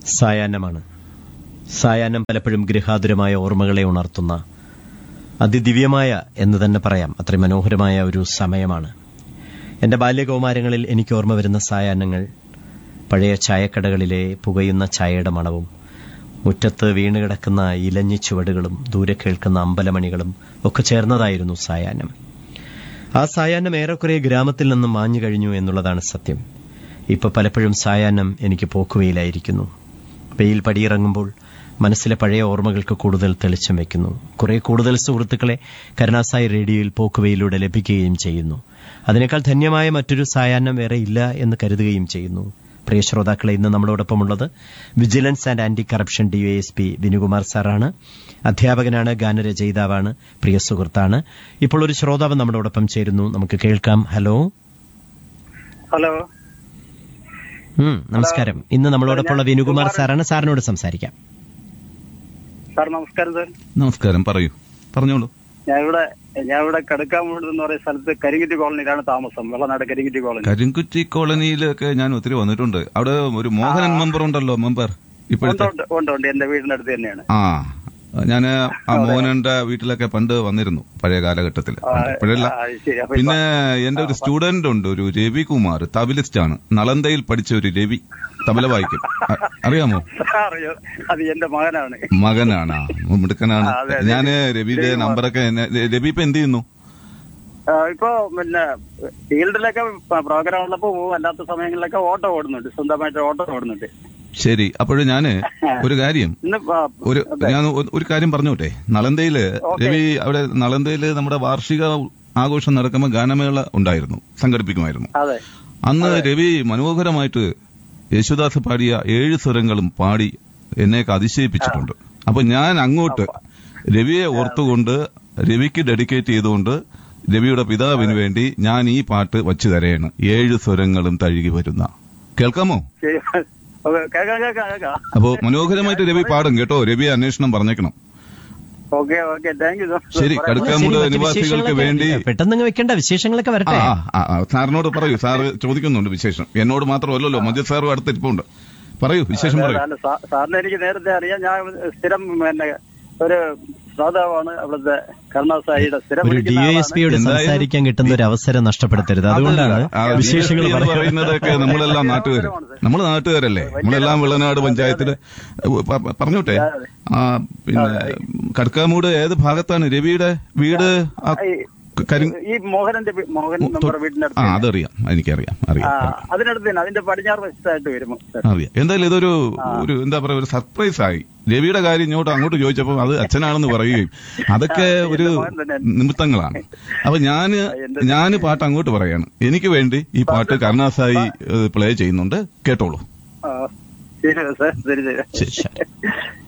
സായാഹ്നമാണ് സായാഹ്നം പലപ്പോഴും ഗൃഹാതുരമായ ഓർമ്മകളെ ഉണർത്തുന്ന അതിദിവ്യമായ എന്ന് തന്നെ പറയാം അത്ര മനോഹരമായ ഒരു സമയമാണ് എന്റെ ബാല്യകൗമാരങ്ങളിൽ എനിക്ക് ഓർമ്മ വരുന്ന സായാഹ്നങ്ങൾ പഴയ ചായക്കടകളിലെ പുകയുന്ന ചായയുടെ മണവും മുറ്റത്ത് വീണുകിടക്കുന്ന ഇലഞ്ഞി ചുവടുകളും ദൂരെ കേൾക്കുന്ന അമ്പലമണികളും ഒക്കെ ചേർന്നതായിരുന്നു സായാഹ്നം ആ സായാഹ്നം ഏറെക്കുറെ ഗ്രാമത്തിൽ നിന്നും മാഞ്ഞു കഴിഞ്ഞു എന്നുള്ളതാണ് സത്യം ഇപ്പൊ പലപ്പോഴും സായാഹ്നം എനിക്ക് പോക്കുവയിലായിരിക്കുന്നു വെയിൽ പടിയിറങ്ങുമ്പോൾ മനസ്സിലെ പഴയ ഓർമ്മകൾക്ക് കൂടുതൽ തെളിച്ചം വെക്കുന്നു കുറെ കൂടുതൽ സുഹൃത്തുക്കളെ കരുണാസായി റേഡിയോയിൽ പോക്കുവയിലൂടെ ലഭിക്കുകയും ചെയ്യുന്നു അതിനേക്കാൾ ധന്യമായ മറ്റൊരു സായാഹ്നം വേറെ ഇല്ല എന്ന് കരുതുകയും ചെയ്യുന്നു പ്രിയ ശ്രോതാക്കളെ ഇന്ന് നമ്മളോടൊപ്പമുള്ളത് vigilance and anti corruption DYSP Vinukumar സാറാണ് അധ്യാപകനാണ് ഗാനരചയിതാവാണ് പ്രിയ സുഹൃത്താണ് ഇപ്പോൾ ഒരു ശ്രോതാവ് നമ്മളോടൊപ്പം ചേരുന്നു നമുക്ക് കേൾക്കാം ഹലോ ഹലോ ഉം, നമസ്കാരം ഇന്ന് നമ്മളോടൊപ്പമുള്ള വിനുകുമാർ സാറാണ് സാറിനോട് സംസാരിക്കാം സാർ നമസ്കാരം സാർ നമസ്കാരം പറയൂ പറഞ്ഞോളൂ ഞാൻ ഇവിടെ ഞാൻ ഇവിടെ കടുക്കാമൂട് എന്ന് പറയുന്ന സ്ഥലത്ത് കരിങ്കിറ്റി കോളനിയിലാണ് താമസം വെള്ളനാട് കരിങ്കിറ്റി കോളനി കരിങ്കുറ്റി കോളനിയിലൊക്കെ ഞാൻ ഒത്തിരി വന്നിട്ടുണ്ട് അവിടെ ഒരു മോഹനൻ മെമ്പർ ഉണ്ടല്ലോ മെമ്പർ ഉണ്ട് ഇപ്പോഴത്തെ ഉണ്ട് ഉണ്ട് ഉണ്ട് എന്റെ വീടിന്റെ അടുത്ത് തന്നെയാണ് ആ ഞാൻ ആ മോഹനന്റെ വീട്ടിലൊക്കെ പണ്ട് വന്നിരുന്നു പഴയ കാലഘട്ടത്തിൽ ആ, ഇപ്പോഴല്ല ആ, ശരി അപ്പൊ പിന്നെ എന്റെ ഒരു സ്റ്റുഡന്റ് ഉണ്ട് ഒരു രവികുമാർ തബിലിസ്റ്റ് ആണ് നളന്തയിൽ പഠിച്ച ഒരു രവി തബല വായിക്കും അ- അറിയാമോ അറിയോ അത് എന്റെ മകനാണ് മകനാണ് ആ, മിടുക്കനാണ് ആ, അതെ, അതെ. ഞാന് രവിയുടെ രവികുമാർ. നമ്പറൊക്കെ എന്നെ- രവി ഇപ്പൊ എന്ത് ചെയ്യുന്നു ആ, ഇപ്പൊ പിന്നെ ഫീൽഡിലൊക്കെ പ്രോഗ്രാം ഉള്ളപ്പോ പോകും അല്ലാത്ത സമയങ്ങളിലൊക്കെ ഓട്ടോ ഓടുന്നുണ്ട് സ്വന്തമായിട്ട് ഓട്ടോ ഓടുന്നുണ്ട് ശരി അപ്പോഴും ഞാന് ഒരു കാര്യം ഇന്ന് ആ, ഒരു ഞാൻ ഒ- ഒരു കാര്യം പറഞ്ഞോട്ടെ നളന്തയില് ഓക്കേ. രവി അവിടെ നളന്തയില് നമ്മുടെ വാർഷിക ആഘോഷം നടക്കുമ്പോൾ ഗാനമേള ഉണ്ടായിരുന്നു സംഘടിപ്പിക്കുമായിരുന്നു അതെ അന്ന് രവി മനോഹരമായിട്ട് യേശുദാസ് പാടിയ ഏഴ് സ്വരങ്ങളും പാടി എന്നെയൊക്കെ അതിശയിപ്പിച്ചിട്ടുണ്ട് അപ്പൊ ഞാൻ അങ്ങോട്ട് രവിയെ ഓർത്തുകൊണ്ട് രവിക്ക് ഡെഡിക്കേറ്റ് ചെയ്തുകൊണ്ട് രവിയുടെ പിതാവിന് വേണ്ടി ഞാൻ ഈ പാട്ട് വച്ചു തരയാണ് ഏഴ് സ്വരങ്ങളും തഴുകി വരുന്ന കേൾക്കാമോ ശരി ഓക്കേ, കേൾക്കാം കേൾക്കാം കേൾക്കാം അപ്പോ മനോഹരമായിട്ട് രവി പാടും കേട്ടോ രവി അന്വേഷണം പറഞ്ഞേക്കണം ഓക്കെ ഓക്കെ താങ്ക് യു ശരി, കടുക്കാമൂട് ശരി, മറ്റ് നിവാസികൾക്ക് വിശേഷങ്ങളൊക്കെ വേണ്ടി പെട്ടെന്ന് അങ്ങ് വെക്കേണ്ട വിശേഷങ്ങളൊക്കെ ആ വരട്ടെ ആ, ആ, സാറിനോട് പറയൂ സാറ് ചോദിക്കുന്നുണ്ട് വിശേഷം എന്നോട് മാത്രമല്ലല്ലോ മഞ്ജു സാറും അടുത്തിരിപ്പുണ്ട് പറയൂ വിശേഷം പറയൂ അല്ല, സാ- സാറിനെ എനിക്ക് നേരത്തെ അറിയാം ഞാൻ സ്ഥിരം പിന്നെ ഒരു ശ്രോതാവാണ് അവിടുത്തെ കരുണാസായിയുടെ സ്ഥിരം ഒരു ഡി വിളിക്കുന്ന എസ് ആളാണ്. പിയോട് എന്തായാലും- സംസാരിക്കാൻ കിട്ടുന്ന ഒരു അവസരം നഷ്ടപ്പെടുത്തരുത് അതുകൊണ്ടാണ് ആ, വിശേഷങ്ങൾ DSP എന്ന് പറയുന്നത് പറയുന്നതൊക്കെ നമ്മളെല്ലാം നാട്ടുകാർ നമ്മൾ നാട്ടുകാരല്ലേ നമ്മളെല്ലാം വെള്ളനാട് പഞ്ചായത്തില് പ- പ- പറഞ്ഞോട്ടെ ആ പിന്നെ കടക്കാമൂട് ഏത് ഭാഗത്താണ് രവിയുടെ വീട് ആ ഈ- കരി ഈ മോഹനന്റെ വീ- മോഹൻ നമ്മുടെ വീടിന്റെ ആ അടുത്ത് അതറിയാം എനിക്കറിയാം ആ അറിയാം അതിനടുത്ത് തന്നെ അതിന്റെ പടിഞ്ഞാറ് വശത്തായിട്ട് വരും സാർ. അറിയാം എന്തായാലും ഇതൊരു ഒരു എന്താ പറയാ ഒരു സർപ്രൈസ് ആയി രവിയുടെ കാര്യം ഇങ്ങോട്ട് അങ്ങോട്ട് ചോദിച്ചപ്പോൾ അത് അച്ഛനാണെന്ന് പറയുകയും അതൊക്കെ ഒരു മകൻ തന്നെ. നിമിത്തങ്ങളാണ് അപ്പൊ ഞാന് ഞാന് പാട്ട് അങ്ങോട്ട് പറയാണ് എനിക്ക് വേണ്ടി ഈ പാട്ട് കരുണാസായി പ്ലേ ചെയ്യുന്നുണ്ട് കേട്ടോളൂ ആ, ശരി സാർ ശരി ശരി ശരി ശരി